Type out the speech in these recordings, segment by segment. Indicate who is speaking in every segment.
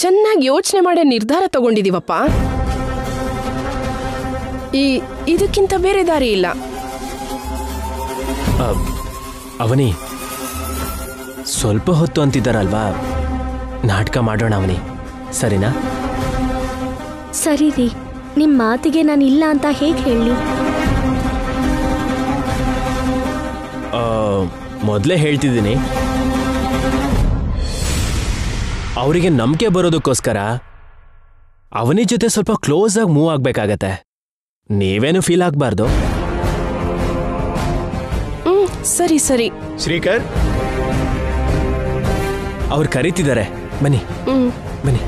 Speaker 1: ಚೆನ್ನಾಗಿ ಯೋಚನೆ ಮಾಡೋ ನಿರ್ಧಾರ ತಗೊಂಡಿದೀವಪ್ಪ ಈ ಇದಕ್ಕಿಂತ ಬೇರೆ ದಾರಿ ಇಲ್ಲ
Speaker 2: ಆ, ಅವನಿ ಸ್ವಲ್ಪ ಹೊತ್ತು ಅಂತಿದ್ದಾರಲ್ವಾ ನಾಟಕ ಮಾಡೋಣ ಅವನಿ ಸರಿನಾ
Speaker 3: ಸರಿ ರೀ ನಿಮ್ಮ ಮಾತಿಗೆ ನಾನು ಇಲ್ಲ ಅಂತ ಹೇಗೆ ಹೇಳಿ
Speaker 2: ಮೊದಲೇ ಹೇಳ್ತಿದ್ದೀನಿ ಅವರಿಗೆ ನಂಬಿಕೆ ಬರೋದಕ್ಕೋಸ್ಕರ ಅವನಿ ಜೊತೆ ಸ್ವಲ್ಪ ಕ್ಲೋಸ್ ಆಗಿ ಮೂವ್ ಆಗ್ಬೇಕಾಗತ್ತೆ ನೀವೇನು ಫೀಲ್ ಆಗ್ಬಾರ್ದು
Speaker 1: ಹ್ಮ್ ಸರಿ ಸರಿ
Speaker 4: ಶ್ರೀಕರ್
Speaker 2: ಅವ್ರು ಕರೀತಿದ್ದಾರೆ ಬನ್ನಿ
Speaker 1: ಹ್ಮ್
Speaker 2: ಬನ್ನಿ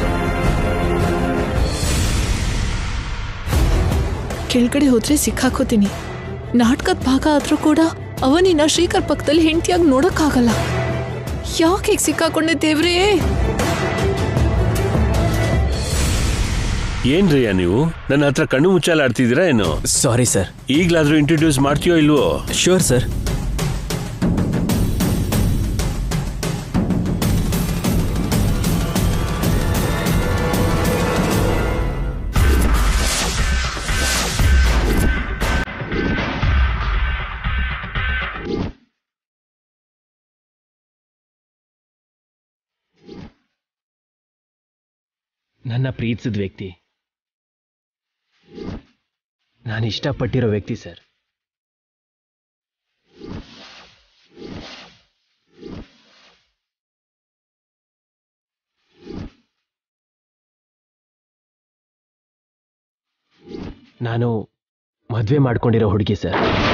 Speaker 5: ಕೆಳಗಡೆ ಹೋದ್ರೆ ಸಿಕ್ಕಾಕೋತೀನಿ ನಾಟಕದ ಭಾಗ ಆದ್ರೂ ಕೂಡ ಅವನಿನ ಶ್ರೀಕರ್ ಪಕ್ಕದಲ್ಲಿ ಹೆಂಡತಿಯಾಗಿ ನೋಡಕ್ಕಾಗಲ್ಲ ಯಾಕೆ ಹೀಗೆ ಸಿಕ್ಕಾಕೊಂಡೆ ದೇವ್ರೇ
Speaker 6: ಏನ್ರಿಯ ನೀವು ನನ್ನ ಹತ್ರ ಕಣ್ಣು ಮುಚ್ಚಾಲ ಆಡ್ತಿದ್ದೀರಾ ಏನು
Speaker 2: ಸಾರಿ ಸರ್
Speaker 6: ಈಗ್ಲಾದ್ರೂ ಇಂಟ್ರೊಡ್ಯೂಸ್ ಮಾಡ್ತೀಯೋ ಇಲ್ವೋ
Speaker 2: ಶೋರ್ ಸರ್ ನನ್ನ ಪ್ರೀತಿಸಿದ ವ್ಯಕ್ತಿ ನಾನು ಇಷ್ಟಪಟ್ಟಿರೋ ವ್ಯಕ್ತಿ ಸರ್ ನಾನು ಮದುವೆ ಮಾಡ್ಕೊಂಡಿರೋ ಹುಡುಗಿ ಸರ್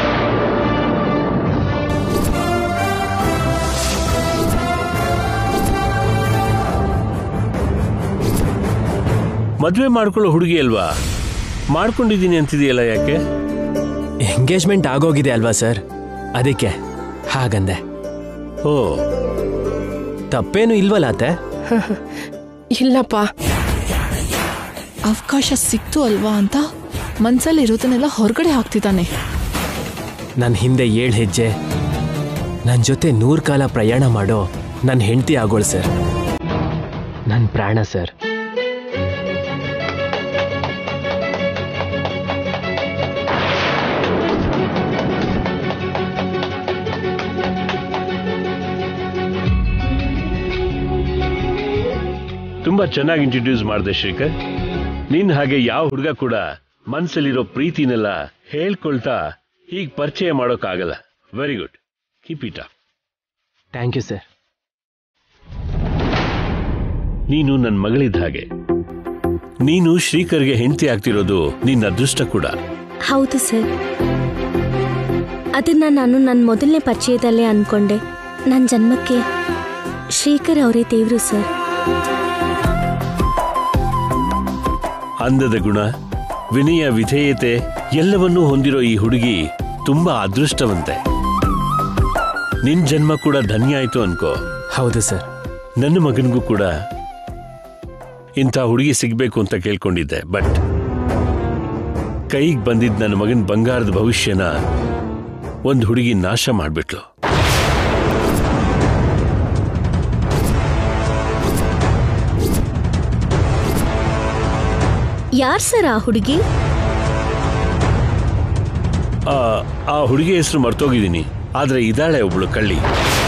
Speaker 6: ಮದ್ವೆ ಮಾಡ್ಕೊಳ್ಳೋ ಹುಡುಗಿ ಅಲ್ವಾ ಮಾಡ್ಕೊಂಡಿದ್ದೀನಿ ಅಂತಿದೆಯಲ್ಲ ಯಾಕೆ
Speaker 2: ಎಂಗೇಜ್ಮೆಂಟ್ ಆಗೋಗಿದೆ ಅಲ್ವಾ ಸರ್ ಅದಕ್ಕೆ ಹಾಗಂದೆ
Speaker 6: ಓ
Speaker 2: ತಪ್ಪೇನು ಇಲ್ವಲ್ಲ ಅತ್ತೆ
Speaker 1: ಇಲ್ಲಪ್ಪ
Speaker 5: ಅವಕಾಶ ಸಿಕ್ತು ಅಲ್ವಾ ಅಂತ ಮನ್ಸಲ್ಲಿ ಇರೋದನ್ನೆಲ್ಲ ಹೊರಗಡೆ ಹಾಕ್ತಿದ್ದಾನೆ
Speaker 2: ನನ್ನ ಹಿಂದೆ ಏಳು ಹೆಜ್ಜೆ ನನ್ನ ಜೊತೆ ನೂರು ಕಾಲ ಪ್ರಯಾಣ ಮಾಡೋ ನನ್ನ ಹೆಂಡತಿ ಆಗೋಳು ಸರ್ ನನ್ನ ಪ್ರಾಣ ಸರ್
Speaker 6: ತುಂಬಾ ಚೆನ್ನಾಗಿ ಇಂಟ್ರೊಡ್ಯೂಸ್ ಮಾಡಿದೆ ಶ್ರೀಕರ್ ನಿನ್ ಹಾಗೆ ಯಾವ ಹುಡುಗ ಕೂಡ ಮನ್ಸಲ್ಲಿರೋ ಪ್ರೀತಿನೆಲ್ಲ ಹೇಳ್ಕೊಳ್ತಾ ಹೀಗ್ ಪರಿಚಯ ಮಾಡೋಕ್ಕಾಗಲ್ಲ very good keep it up
Speaker 2: thank you sir
Speaker 6: ನೀನು ನನ್ನ ಮಗಳಿದ್ದ ಹಾಗೆ ನೀನು ಶ್ರೀಕರ್ಗೆ ಹೆಂಡತಿ ಆಗ್ತಿರೋದು ನಿನ್ನ ಅದೃಷ್ಟ ಕೂಡ
Speaker 3: ಹೌದು ಸರ್ ಅದನ್ನ ನಾನು ನನ್ನ ಮೊದಲನೇ ಪರಿಚಯದಲ್ಲೇ ಅನ್ಕೊಂಡೆ ನನ್ನ ಜನ್ಮಕ್ಕೆ ಶ್ರೀಕರ್ ಅವರೇ ದೇವ್ರು ಸರ್
Speaker 6: ಅಂದದ ಗುಣ ವಿನಯ ವಿಧೇಯತೆ ಎಲ್ಲವನ್ನೂ ಹೊಂದಿರೋ ಈ ಹುಡುಗಿ ತುಂಬಾ ಅದೃಷ್ಟವಂತೆ ನಿನ್ ಜನ್ಮ ಕೂಡ ಧನ್ಯ ಆಯ್ತು ಅನ್ಕೋ
Speaker 2: ಹೌದು ಸರ್
Speaker 6: ನನ್ನ ಮಗನಿಗೂ ಕೂಡ ಇಂಥ ಹುಡುಗಿ ಸಿಗ್ಬೇಕು ಅಂತ ಕೇಳ್ಕೊಂಡಿದ್ದೆ ಬಟ್ ಕೈಗೆ ಬಂದಿದ್ದ ನನ್ನ ಮಗನ ಬಂಗಾರದ ಭವಿಷ್ಯನ ಒಂದು ಹುಡುಗಿ ನಾಶ ಮಾಡ್ಬಿಟ್ಲು
Speaker 3: ಯಾರ್ ಸರ್ ಆ ಹುಡುಗಿ
Speaker 6: ಆ ಆ ಹುಡುಗಿ ಹೆಸರು ಮರ್ತೋಗಿದ್ದೀನಿ ಆದ್ರೆ ಇದಾಳೆ ಒಬ್ಳು ಕಳ್ಳಿ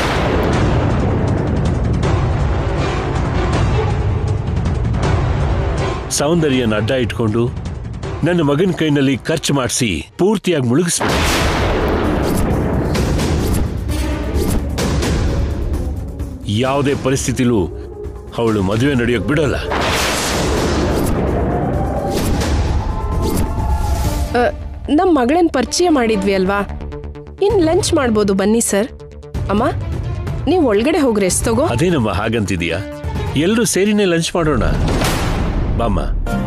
Speaker 6: ಸೌಂದರ್ಯನ ಅಡ್ಡ ಇಟ್ಕೊಂಡು ನನ್ನ ಮಗನ ಕೈನಲ್ಲಿ ಖರ್ಚು ಮಾಡಿಸಿ ಪೂರ್ತಿಯಾಗಿ ಮುಳುಗಿಸ್ಬಿಟ್ಟು ಯಾವುದೇ ಪರಿಸ್ಥಿತಿಲೂ ಅವಳು ಮದುವೆ ನಡೆಯೋಕ್ ಬಿಡೋಲ್ಲ
Speaker 1: ನಮ್ಮ ಮಗಳನ್ನ ಪರಿಚಯ ಮಾಡಿದ್ವಿ ಅಲ್ವಾ ಇನ್ ಲಂಚ್ ಮಾಡ್ಬೋದು ಬನ್ನಿ ಸರ್ ಅಮ್ಮ ನೀವು ಒಳಗಡೆ ಹೋಗಿ ರೆಸ್ಟ್ ತಗೋ
Speaker 6: ಅದೇನಮ್ಮ ಹಾಗಂತಿದೀಯಾ ಎಲ್ಲರೂ ಸೇರಿನೇ ಲಂಚ್ ಮಾಡೋಣ ಬಾಮ್ಮ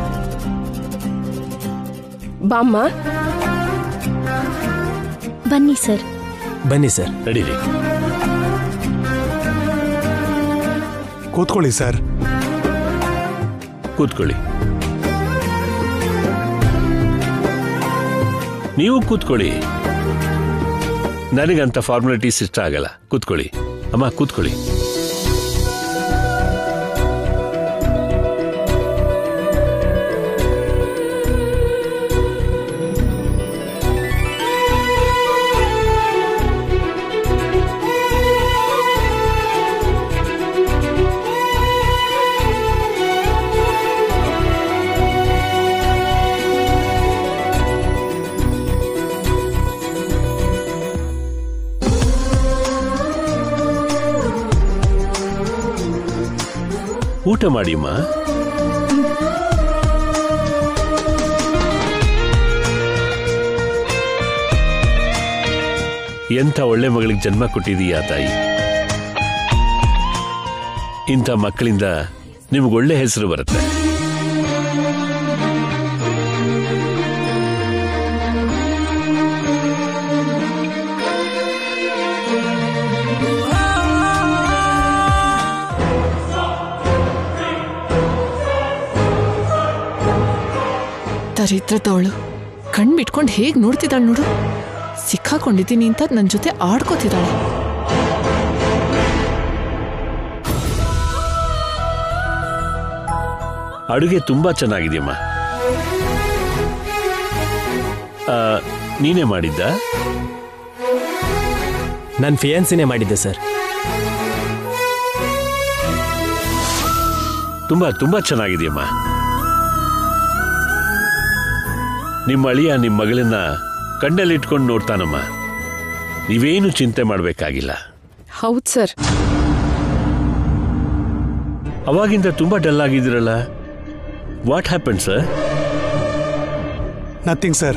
Speaker 1: ಬಾಮ್ಮ
Speaker 3: ಬನ್ನಿ ಸರ್
Speaker 2: ಬನ್ನಿ ಸರ್
Speaker 6: ನಡೀರಿ
Speaker 4: ಕೂತ್ಕೊಳ್ಳಿ ಸರ್
Speaker 6: ಕೂತ್ಕೊಳ್ಳಿ ನೀವು ಕೂತ್ಕೊಳ್ಳಿ ನನಗಂತ ಫಾರ್ಮಾಲಿಟೀಸ್ ಇಷ್ಟ ಆಗಲ್ಲ ಕೂತ್ಕೊಳ್ಳಿ ಅಮ್ಮ ಕೂತ್ಕೊಳ್ಳಿ ಊಟ ಮಾಡಿಮ್ಮ ಎಂಥ ಒಳ್ಳೆ ಮಗಳಿಗೆ ಜನ್ಮ ಕೊಟ್ಟಿದೀಯಾ ತಾಯಿ ಇಂಥ ಮಕ್ಕಳಿಂದ ನಿಮ್ಗೊಳ್ಳೆ ಹೆಸರು ಬರುತ್ತೆ
Speaker 5: ದರಿದ್ರದವಳು ಕಣ್ ಬಿಟ್ಕೊಂಡು ಹೇಗ್ ನೋಡ್ತಿದ್ದಾಳೆ ನೋಡು ಸಿಕ್ಕಾಕೊಂಡಿದ್ದೀನಿ ಅಂತ ನನ್ನ ಜೊತೆ ಆಡ್ಕೋತಿದ್ದಾಳೆ
Speaker 6: ಅಡುಗೆ ತುಂಬಾ ಚೆನ್ನಾಗಿದೆಯಮ್ಮ ಆ, ನೀನೇ ಮಾಡಿದ್ದ
Speaker 2: ನನ್ನ ಫಿಯಾನ್ಸಿನೇ ಮಾಡಿದ್ದೆ ಸರ್
Speaker 6: ತುಂಬಾ ತುಂಬಾ ಚೆನ್ನಾಗಿದೆಯಮ್ಮ ನಿಮ್ಮ ಅಳಿಯ ನಿಮ್ಮ ಮಗಳನ್ನ ಕಣ್ಣಲ್ಲಿಟ್ಕೊಂಡು ನೋಡ್ತಾನಮ್ಮ ನೀವೇನು ಚಿಂತೆ ಮಾಡಬೇಕಾಗಿಲ್ಲ
Speaker 1: ಹೌದು ಸರ್
Speaker 6: ಅವಾಗಿಂದ ತುಂಬಾ ಡಲ್ ಆಗಿದ್ದೀರಲ್ಲ what happen sir
Speaker 4: nothing sir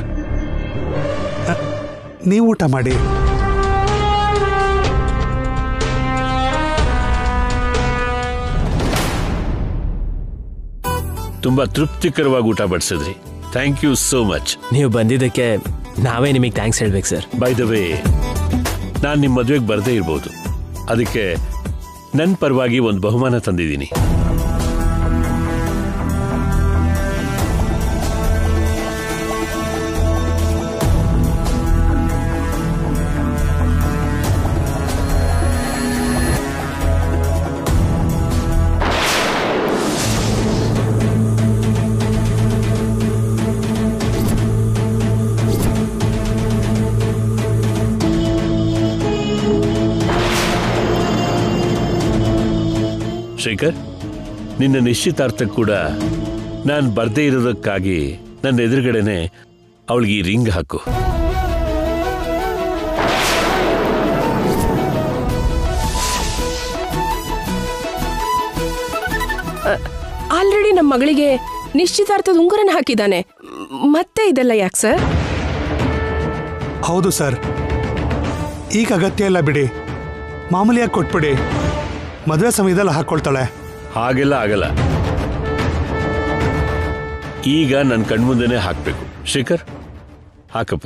Speaker 4: ನೀವು ಊಟ ಮಾಡಿ
Speaker 6: ತುಂಬಾ ತೃಪ್ತಿಕರವಾಗಿ ಊಟ ಬಡಿಸಿದ್ರಿ ಥ್ಯಾಂಕ್ ಯು ಸೋ ಮಚ್
Speaker 2: ನೀವು ಬಂದಿದ್ದಕ್ಕೆ ನಾವೇ ನಿಮಗೆ ಥ್ಯಾಂಕ್ಸ್ ಹೇಳ್ಬೇಕು ಸರ್
Speaker 6: ಬೈ ದ ವೇ ನಾನು ನಿಮ್ಮ ಮದುವೆಗೆ ಬರದೇ ಇರ್ಬೋದು ಅದಕ್ಕೆ ನನ್ನ ಪರವಾಗಿ ಒಂದು ಬಹುಮಾನ ತಂದಿದ್ದೀನಿ ಶೇಖರ್ ನಿನ್ನ ನಿಶ್ಚಿತಾರ್ಥಕ್ಕೆ ಕೂಡ ನಾನು ಬರ್ದೇ ಇರೋದಕ್ಕಾಗಿ ನನ್ನ ಎದುರುಗಡೆನೆ ಅವಳಿಗೆ ಈ ರಿಂಗ್ ಹಾಕು
Speaker 1: ಆಲ್ರೆಡಿ ನಮ್ಮ ಮಗಳಿಗೆ ನಿಶ್ಚಿತಾರ್ಥದ ಉಂಗುರನ ಹಾಕಿದ್ದಾನೆ ಮ್, ಮತ್ತೆ ಇದೆಲ್ಲ ಯಾಕೆ ಸರ್
Speaker 4: ಹೌದು ಸರ್ ಈಗ ಅಗತ್ಯ ಇಲ್ಲ ಬಿಡಿ ಮಾಮೂಲಿಯಾಗಿ ಕೊಟ್ಬಿಡಿ ಮದುವೆ ಸಮಯದಲ್ಲಿ ಹಾಕ್ಕೊಳ್ತಾಳೆ
Speaker 6: ಹಾಗೆಲ್ಲ ಆಗಲ್ಲ ಈಗ ನನ್ನ ಕಣ್ಮುಂದೆನೆ ಹಾಕ್ಬೇಕು ಶೇಖರ್ ಹಾಕಪ್ಪ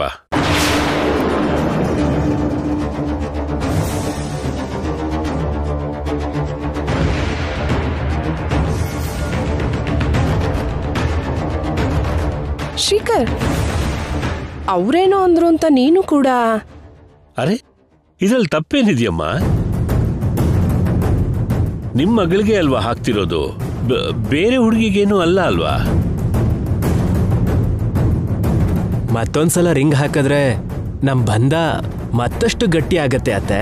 Speaker 1: ಶ್ರೀಕರ್ ಅವ್ರೇನೋ ಅಂದ್ರು ಅಂತ ನೀನು ಕೂಡ
Speaker 6: ಅರೆ ಇದ್ರಲ್ಲಿ ತಪ್ಪೇನಿದೆಯಮ್ಮ ನಿಮ್ಮ ಮಗಳಿಗೆ ಅಲ್ವಾ ಹಾಕ್ತಿರೋದು ಬ- ಬೇರೆ ಹುಡುಗಿಗೇನು ಅಲ್ಲ ಅಲ್ವಾ
Speaker 2: ಮತ್ತೊಂದ್ಸಲ ರಿಂಗ್ ಹಾಕಿದ್ರೆ ನಮ್ಮ ಬಂಧ ಮತ್ತಷ್ಟು ಗಟ್ಟಿ ಆಗತ್ತೆ ಅತ್ತೆ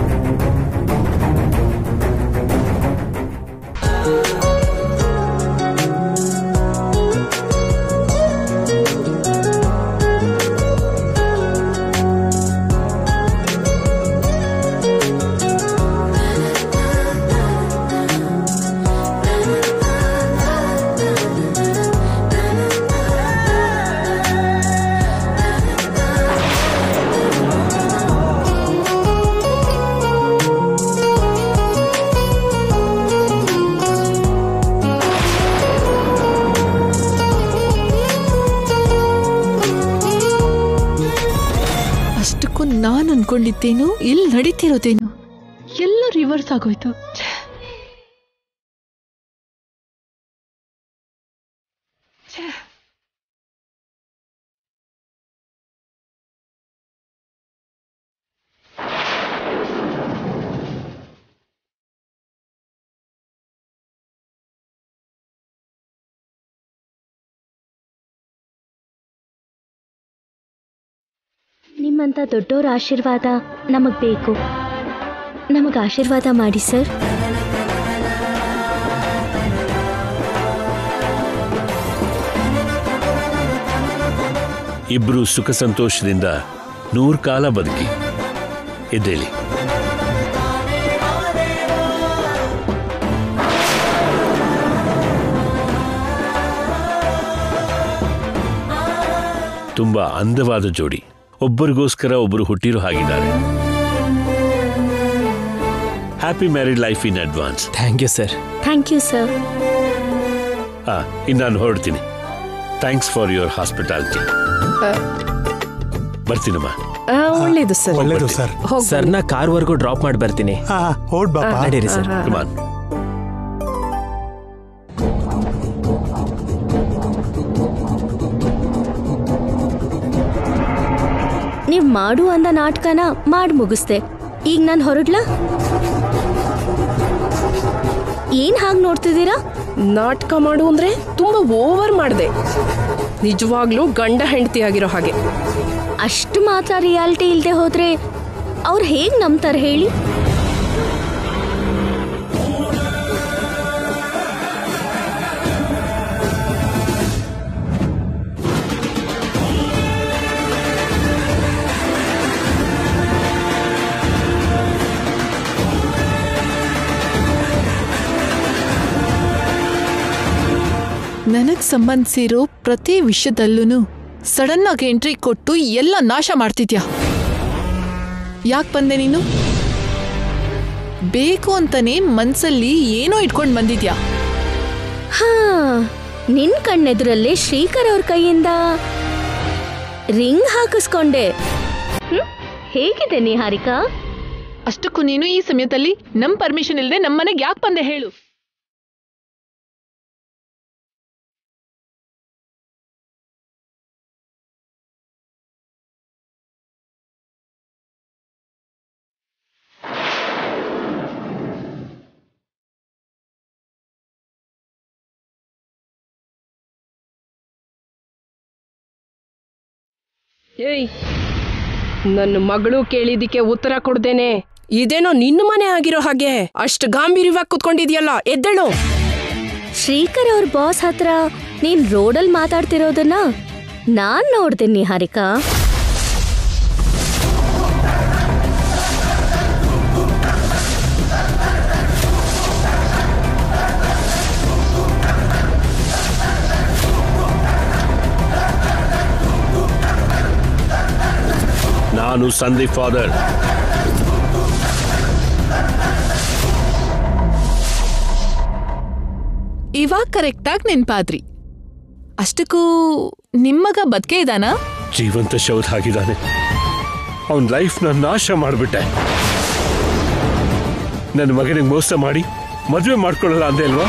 Speaker 5: ಅಷ್ಟಕ್ಕೂ ನಾನು ಅನ್ಕೊಂಡಿದ್ದೇನು ಇಲ್ಲಿ ನಡೀತಿರೋದೇನು ಎಲ್ಲ ರಿವರ್ಸ್ ಆಗೋಯ್ತು ಛೆ. ಛೆ.
Speaker 3: ನಿಮ್ಮಂಥ ದೊಡ್ಡೋರ ಆಶೀರ್ವಾದ ನಮಗೆ ಬೇಕು ನಮಗೆ ಆಶೀರ್ವಾದ ಮಾಡಿ ಸರ್
Speaker 6: ಇಬ್ರು ಸುಖ ಸಂತೋಷದಿಂದ ನೂರು ಕಾಲ ಬದುಕಿ ಎದ್ದೇಳಿ ತುಂಬಾ ಅಂದವಾದ ಜೋಡಿ ಒಬ್ಬರಿಗೋಸ್ಕರ ಒಬ್ಬರು ಹುಟ್ಟಿರೋ ಹಾಗಿದ್ದಾರೆ happy married life in advance
Speaker 2: thank you sir
Speaker 3: thank you sir
Speaker 6: ಹಾ ಇನ್ನು ನಾನು ಹೊರಡ್ತೀನಿ ಥ್ಯಾಂಕ್ಸ್ ಫಾರ್ ಯುವರ್ ಹಾಸ್ಪಿಟಾಲಿಟಿ ಬರ್ತೀನಮ್ಮ
Speaker 1: ಆ, ಒಳ್ಳೇದು ಸರ್
Speaker 4: ಒಳ್ಳೇದು ಸರ್
Speaker 1: ಹೋಗ್
Speaker 2: ಸರ್ನ ಕಾರ್ವರೆಗೂ ಡ್ರಾಪ್ ಮಾಡಿ ಬರ್ತೀನಿ
Speaker 4: ಹಾ ಹೊಡ್ ಬಾಪ
Speaker 2: ನಡೀರಿ ಸರ್
Speaker 6: ಕಮಾನ್
Speaker 3: ನೀವ್ ಮಾಡು ಅಂದ ನಾಟಕನ ಮಾಡಿ ಮುಗಿಸ್ದೆ ಈಗ ನಾನು ಹೊರಡ್ಲಾ ಏನ್ ಹಾಗೆ ನೋಡ್ತಿದ್ದೀರಾ
Speaker 1: ನಾಟಕ ಮಾಡು ಅಂದ್ರೆ ತುಂಬಾ ಓವರ್ ಮಾಡಿದೆ ನಿಜವಾಗ್ಲೂ ಗಂಡ ಹೆಂಡತಿ ಆಗಿರೋ ಹಾಗೆ
Speaker 3: ಅಷ್ಟು ಮಾತ್ರ ರಿಯಾಲಿಟಿ ಇಲ್ದೆ ಹೋದ್ರೆ ಅವ್ರು ಹೇಗ್ ನಂಬ್ತಾರೆ ಹೇಳಿ
Speaker 5: ನನಗ್ ಸಂಬಂಧಿಸಿರೋ ಪ್ರತಿ ವಿಷಯದಲ್ಲೂ ಸಡನ್ ಆಗಿ ಎಂಟ್ರಿ ಕೊಟ್ಟು ಎಲ್ಲ ನಾಶ ಮಾಡ್ತಿದ್ಯಾ ಯಾಕೆ ಬಂದೆ ನೀನು ಬೇಕು ಅಂತಾನೆ ಮನ್ಸಲ್ಲಿ ಏನೋ ಇಟ್ಕೊಂಡು ಬಂದಿದ್ಯಾ
Speaker 3: ಹಾ ನಿನ್ ಕಣ್ಣೆದುರಲ್ಲೇ ಶ್ರೀಕರ್ ಅವ್ರ ಕೈಯಿಂದ ರಿಂಗ್ ಹಾಕಿಸ್ಕೊಂಡೆ ಹ್ಮ್? ಹೇಗಿದೆ ನಿಹಾರಿಕಾ
Speaker 5: ಅಷ್ಟಕ್ಕೂ ನೀನು ಈ ಸಮಯದಲ್ಲಿ ನಮ್ ಪರ್ಮಿಷನ್ ಇಲ್ಲದೆ ನಮ್ಮನೆಗೆ ಯಾಕೆ ಬಂದೆ ಹೇಳು
Speaker 1: ಏಯ್ ನನ್ನ ಮಗಳು ಕೇಳಿದಿಕ್ಕೆ ಉತ್ತರ ಕೊಡ್ದೇನೆ ಇದೇನೋ ನಿನ್ನ ಮನೆ ಆಗಿರೋ ಹಾಗೆ ಅಷ್ಟು ಗಾಂಭೀರ್ಯವಾಗಿ ಕುತ್ಕೊಂಡಿದ್ಯಲ್ಲ ಎದ್ದೇಳು
Speaker 3: ಶ್ರೀಕರ್ ಅವ್ರ ಬಾಸ್ ಹತ್ರ ನೀನ್ ರೋಡಲ್ಲಿ ಮಾತಾಡ್ತಿರೋದನ್ನ ನಾನ್ ನೋಡ್ದೆ ನಿಹಾರಿಕಾ
Speaker 6: ನಾನು ಸಂದೀಪ್ ಫಾದರ್
Speaker 5: ಇವಾಗ ಕರೆಕ್ಟಾಗಿ ನೆನ್ಪಾದ್ರಿ ಅಷ್ಟಕ್ಕೂ ನಿಮ್ಮಗ ಬದುಕೆ ಇದಾನಾ
Speaker 6: ಜೀವಂತ ಶವದ ಆಗಿದ್ದಾನೆ ಅವನ ಲೈಫ್ನ ನಾಶ ಮಾಡಿಬಿಟ್ಟೆ ನನ್ನ ಮಗನಿಗೆ ಮೋಸ ಮಾಡಿ ಮದುವೆ ಮಾಡ್ಕೊಳ್ಳಲ್ಲ ಅಂದೆ ಅಲ್ವಾ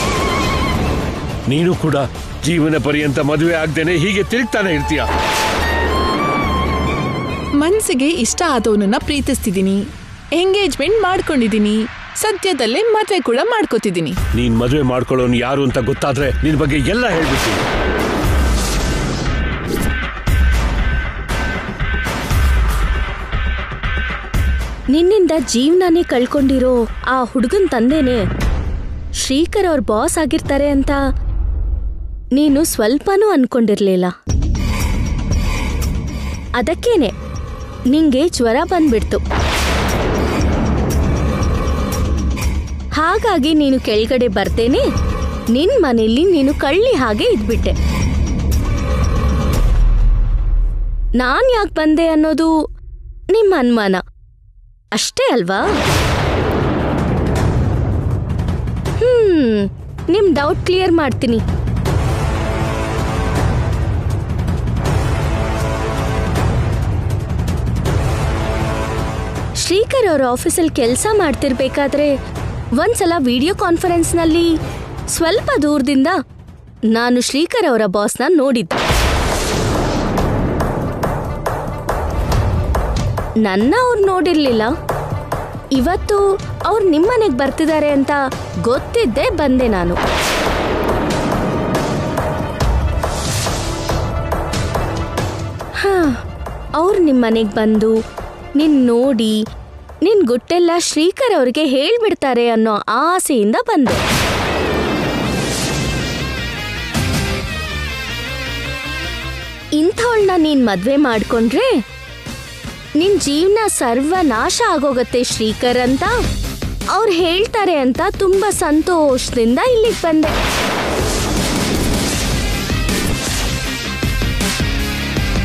Speaker 6: ನೀನು ಕೂಡ ಜೀವನ ಪರ್ಯಂತ ಮದುವೆ ಆಗ್ದೇನೆ ಹೀಗೆ ತಿರುಗ್ತಾನೆ ಇರ್ತೀಯ
Speaker 5: ಮನ್ಸಿಗೆ ಇಷ್ಟ ಆದವನನ್ನ ಪ್ರೀತಿಸ್ತಿದ್ದೀನಿ ಎಂಗೇಜ್ಮೆಂಟ್ ಮಾಡ್ಕೊಂಡಿದ್ದೀನಿ ಸದ್ಯದಲ್ಲೇ ಮದ್ವೆ ಕೂಡ ಮಾಡ್ಕೋತಿದ್ದೀನಿ
Speaker 6: ನೀನ್ ಮದುವೆ ಮಾಡ್ಕೊಳ್ಳೋನು ಯಾರು ಅಂತ ಗೊತ್ತಾದ್ರೆ ನಿನ್ ಬಗ್ಗೆ ಎಲ್ಲ ಹೇಳ್ಬಿಡ್ತೀನಿ
Speaker 3: ನಿನ್ನಿಂದ ಜೀವನನೇ ಕಳ್ಕೊಂಡಿರೋ ಆ ಹುಡುಗನ್ ತಂದೆನೆ ಶ್ರೀಕರ್ ಅವ್ರ ಬಾಸ್ ಆಗಿರ್ತಾರೆ ಅಂತ ನೀನು ಸ್ವಲ್ಪನೂ ಅನ್ಕೊಂಡಿರ್ಲಿಲ್ಲ ಅದಕ್ಕೇನೆ ನಿಂಗೆ ಜ್ವರ ಬಂದ್ಬಿಡ್ತು ಹಾಗಾಗಿ ನೀನು ಕೆಳಗಡೆ ಬರ್ತೇನೆ ನಿನ್ ಮನೆಯಲ್ಲಿ ನೀನು ಕಳ್ಳಿ ಹಾಗೆ ಇದ್ಬಿಟ್ಟೆ ನಾನ್ ಯಾಕೆ ಬಂದೆ ಅನ್ನೋದು ನಿಮ್ಮ ಅನುಮಾನ ಅಷ್ಟೇ ಅಲ್ವಾ ಹ್ಮ್ ನಿಮ್ ಡೌಟ್ ಕ್ಲಿಯರ್ ಮಾಡ್ತೀನಿ ಶ್ರೀಕರ್ ಅವ್ರ ಆಫೀಸಲ್ಲಿ ಕೆಲಸ ಮಾಡ್ತಿರ್ಬೇಕಾದ್ರೆ ಒಂದ್ಸಲ ವಿಡಿಯೋ ಕಾನ್ಫರೆನ್ಸ್ನಲ್ಲಿ ಸ್ವಲ್ಪ ದೂರದಿಂದ ನಾನು ಶ್ರೀಕರ್ ಅವರ ಬಾಸ್ನ ನೋಡಿದ್ದೆ ನನ್ನ ಅವ್ರು ನೋಡಿರ್ಲಿಲ್ಲ ಇವತ್ತು ಅವ್ರು ನಿಮ್ಮನೆಗೆ ಬರ್ತಿದ್ದಾರೆ ಅಂತ ಗೊತ್ತಿದ್ದೇ ಬಂದೆ ನಾನು ಹಾ ಅವ್ರು ನಿಮ್ಮನೆಗೆ ಬಂದು ನಿನ್ ನೋಡಿ ನಿನ್ ಗುಟ್ಟೆಲ್ಲ ಶ್ರೀಕರ್ ಅವ್ರಿಗೆ ಹೇಳ್ಬಿಡ್ತಾರೆ ಅನ್ನೋ ಆಸೆಯಿಂದ ಬಂದೆ ಇಂಥವಳನ್ನ ನೀನ್ ಮದ್ವೆ ಮಾಡ್ಕೊಂಡ್ರೆ ನಿನ್ ಜೀವನ ಸರ್ವನಾಶ ಆಗೋಗತ್ತೆ ಶ್ರೀಕರ್ ಅಂತ ಅವ್ರು ಹೇಳ್ತಾರೆ ಅಂತ ತುಂಬಾ ಸಂತೋಷದಿಂದ ಇಲ್ಲಿಗೆ ಬಂದೆ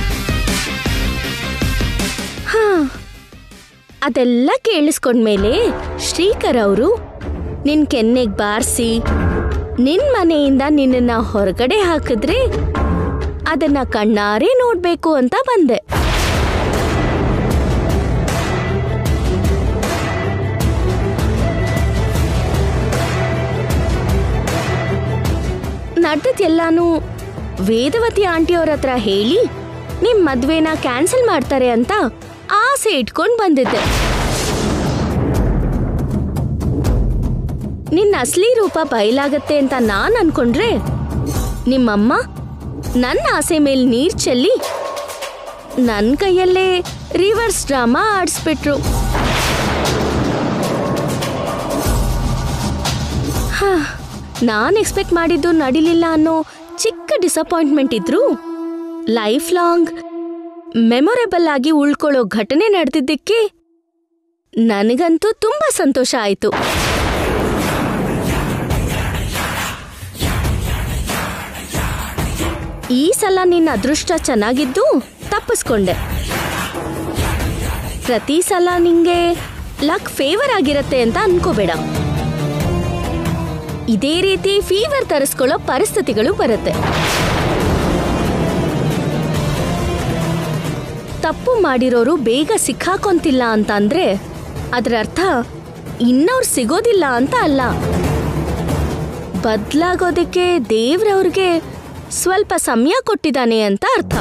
Speaker 3: ಅದೆಲ್ಲ ಕೇಳಿಸ್ಕೊಂಡ್ಮೇಲೆ ಶ್ರೀಕರ್ ಅವರು ನಿನ್ ಕೆನ್ನೆಗ್ ಬಾರಿಸಿ ನಿನ್ ಮನೆಯಿಂದ ನಿನ್ನನ್ನ ಹೊರಗಡೆ ಹಾಕಿದ್ರೆ ಅದನ್ನ ಕಣ್ಣಾರೆ ನೋಡ್ಬೇಕು ಅಂತ ಬಂದೆ ನಡೆದೆಲ್ಲಾನು ವೇದವತಿ ಆಂಟಿಯವ್ರ ಹತ್ರ ಹೇಳಿ ನಿಮ್ ಮದ್ವೆನ ಕ್ಯಾನ್ಸಲ್ ಮಾಡ್ತಾರೆ ಅಂತ ಆಸೆ ಇಟ್ಕೊಂಡ್ ಬಂದಿದ್ದೆ ನಿನ್ನ ಅಸಲಿ ರೂಪ ಬಯಲಾಗತ್ತೆ ಅಂತ ನಾನ್ ಅನ್ಕೊಂಡ್ರೆ ನಿಮ್ಮಮ್ಮ ನನ್ನ ಆಸೆ ಮೇಲೆ ನೀರ್ ಚೆಲ್ಲಿ ನನ್ನ ಕೈಯಲ್ಲೇ ರಿವರ್ಸ್ ಡ್ರಾಮಾ ಆಡಿಸ್ಬಿಟ್ರು ಹಾ ನಾನ್ ಎಕ್ಸ್ಪೆಕ್ಟ್ ಮಾಡಿದ್ದು ನಡಿಲಿಲ್ಲ ಅನ್ನೋ ಚಿಕ್ಕ ಡಿಸಪಾಯಿಂಟ್ಮೆಂಟ್ ಇದ್ರು ಲೈಫ್ ಲಾಂಗ್ ಮೆಮೊರೇಬಲ್ ಆಗಿ ಉಳ್ಕೊಳ್ಳೋ ಘಟನೆ ನಡೆದಿದ್ದಕ್ಕೆ ನನಗಂತೂ ತುಂಬಾ ಸಂತೋಷ ಆಯ್ತು ಈ ಸಲ ನಿನ್ನ ಅದೃಷ್ಟ ಚೆನ್ನಾಗಿದ್ದು ತಪ್ಪಿಸ್ಕೊಂಡೆ ಪ್ರತಿ ಸಲ ನಿಂಗೆ ಲಕ್ ಫೇವರ್ ಆಗಿರತ್ತೆ ಅಂತ ಅನ್ಕೋಬೇಡ ಇದೇ ರೀತಿ ಫೀವರ್ ತರಿಸ್ಕೊಳ್ಳೋ ಪರಿಸ್ಥಿತಿಗಳು ಬರುತ್ತೆ ತಪ್ಪು ಮಾಡಿರೋರು ಬೇಗ ಸಿಕ್ಕಾಕೊಂತಿಲ್ಲ ಅಂತ ಅಂದ್ರೆ ಅದರ ಅರ್ಥ ಇನ್ನವ್ರು ಸಿಗೋದಿಲ್ಲ ಅಂತ ಅಲ್ಲ ಬದ್ಲಾಗೋದಕ್ಕೆ ದೇವ್ರವ್ರಿಗೆ ಸ್ವಲ್ಪ ಸಮಯ ಕೊಟ್ಟಿದ್ದಾನೆ ಅಂತ ಅರ್ಥ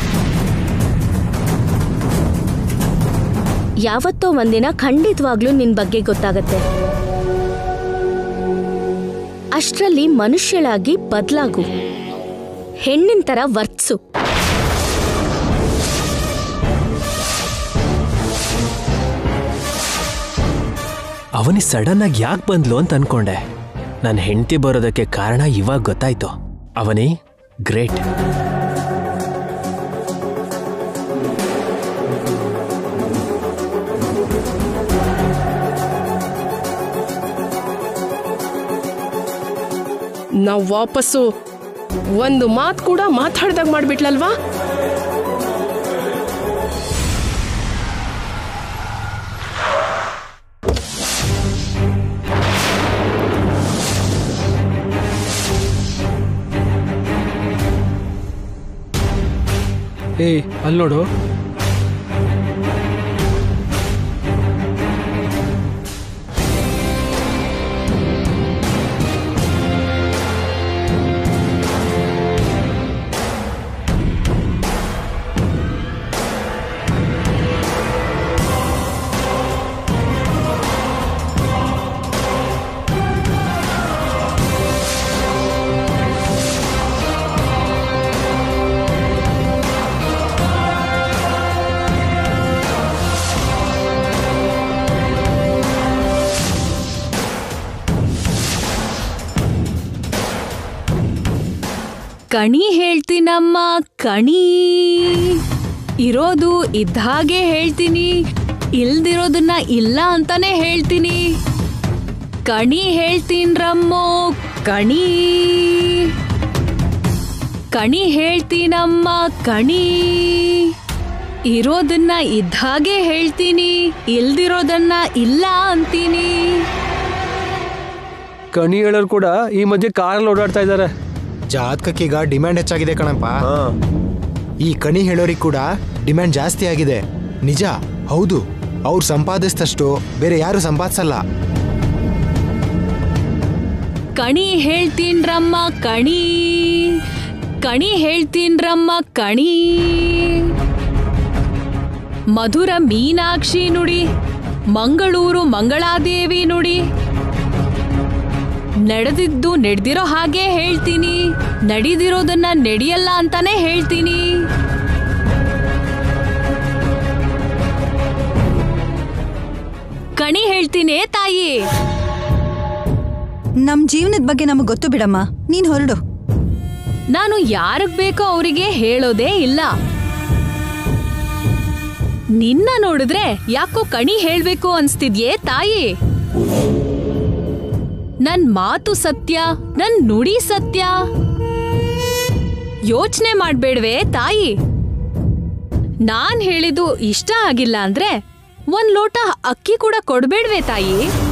Speaker 3: ಯಾವತ್ತೋ ಒಂದಿನ ಖಂಡಿತವಾಗ್ಲೂ ನಿನ್ ಬಗ್ಗೆ ಗೊತ್ತಾಗತ್ತೆ ಅಷ್ಟ್ರಲ್ಲಿ ಮನುಷ್ಯಳಾಗಿ ಬದ್ಲಾಗು ಹೆಣ್ಣಿನ ತರ ವರ್ತ್ಸು
Speaker 2: ಅವನಿ ಸಡನ್ ಆಗಿ ಯಾಕೆ ಬಂದ್ಲು ಅಂತ ಅನ್ಕೊಂಡೆ ನನ್ನ ಹೆಂಡತಿ ಬರೋದಕ್ಕೆ ಕಾರಣ ಇವಾಗ ಗೊತ್ತಾಯ್ತು ಅವನಿ ಗ್ರೇಟ್
Speaker 1: ನಾವು ವಾಪಸ್ಸು ಒಂದು ಮಾತು ಕೂಡ ಮಾತಾಡ್ದಾಗ ಮಾಡ್ಬಿಟ್ಲಲ್ವಾ
Speaker 7: ಏಯ್ ಅಲ್ಲಿ ನೋಡು
Speaker 5: ಕಣಿ ಹೇಳ್ತೀನಮ್ಮ ಕಣಿ ಇರೋದು ಇದ್ದ ಹಾಗೆ ಹೇಳ್ತೀನಿ ಇಲ್ದಿರೋದನ್ನ ಇಲ್ಲ ಅಂತಾನೆ ಹೇಳ್ತೀನಿ ಕಣಿ ಹೇಳ್ತೀನ್ರಮ್ಮೋ ಕಣಿ ಕಣಿ ಹೇಳ್ತೀನಮ್ಮ ಕಣಿ ಇರೋದನ್ನ ಇದ್ದ ಹಾಗೆ ಹೇಳ್ತೀನಿ ಇಲ್ದಿರೋದನ್ನ ಇಲ್ಲ ಅಂತೀನಿ
Speaker 7: ಕಣಿ ಹೇಳೋರು ಕೂಡ ಈ ಮಧ್ಯೆ ಕಾರಲ್ಲಿ ಓಡಾಡ್ತಾ ಇದ್ದಾರೆ
Speaker 8: ಜಾತಕಕ್ಕೀಗ ಡಿಮ್ಯಾಂಡ್ ಹೆಚ್ಚಾಗಿದೆ ಕಣಪ್ಪ ಈ ಕಣಿ ಹೇಳೋರಿಗೆ ಕೂಡ ಡಿಮ್ಯಾಂಡ್ ಜಾಸ್ತಿ ಆಗಿದೆ ನಿಜ ಹೌದು ಅವ್ರು ಸಂಪಾದಿಸಿದಷ್ಟು ಬೇರೆ ಯಾರು ಸಂಪಾದಿಸಲ್ಲ
Speaker 5: ಕಣಿ ಹೇಳ್ತೀನ್ರಮ್ಮ ಕಣಿ ಕಣಿ ಹೇಳ್ತೀನ್ರಮ್ಮ ಕಣಿ ಮಧುರ ಮೀನಾಕ್ಷಿ ನುಡಿ ಮಂಗಳೂರು ಮಂಗಳಾದೇವಿ ನುಡಿ ನಡೆದಿದ್ದು ನಡೆದಿರೋ ಹಾಗೆ ಹೇಳ್ತೀನಿ ನಡಿದಿರೋದನ್ನ ನಡೆಯಲ್ಲ ಅಂತಾನೆ ಹೇಳ್ತೀನಿ ಕಣಿ ಹೇಳ್ತೀನಿ ತಾಯಿ
Speaker 9: ನಮ್ ಜೀವನದ ಬಗ್ಗೆ ನಮಗ್ ಗೊತ್ತು ಬಿಡಮ್ಮ ನೀನ್ ಹೊರಡು
Speaker 5: ನಾನು ಯಾರಿಗ್ ಬೇಕೋ ಅವರಿಗೆ ಹೇಳೋದೇ ಇಲ್ಲ ನಿನ್ನ ನೋಡಿದ್ರೆ ಯಾಕೋ ಕಣಿ ಹೇಳ್ಬೇಕು ಅನ್ಸ್ತಿದ್ಯೇ ತಾಯಿ ನನ್ ಮಾತು ಸತ್ಯ ನನ್ ನುಡಿ ಸತ್ಯ ಯೋಚನೆ ಮಾಡ್ಬೇಡ್ವೆ ತಾಯಿ ನಾನ್ ಹೇಳಿದ್ದು ಇಷ್ಟ ಆಗಿಲ್ಲ ಅಂದ್ರೆ
Speaker 10: ಒಂದ್ ಲೋಟ ಅಕ್ಕಿ ಕೂಡ ಕೊಡ್ಬೇಡ್ವೇ ತಾಯಿ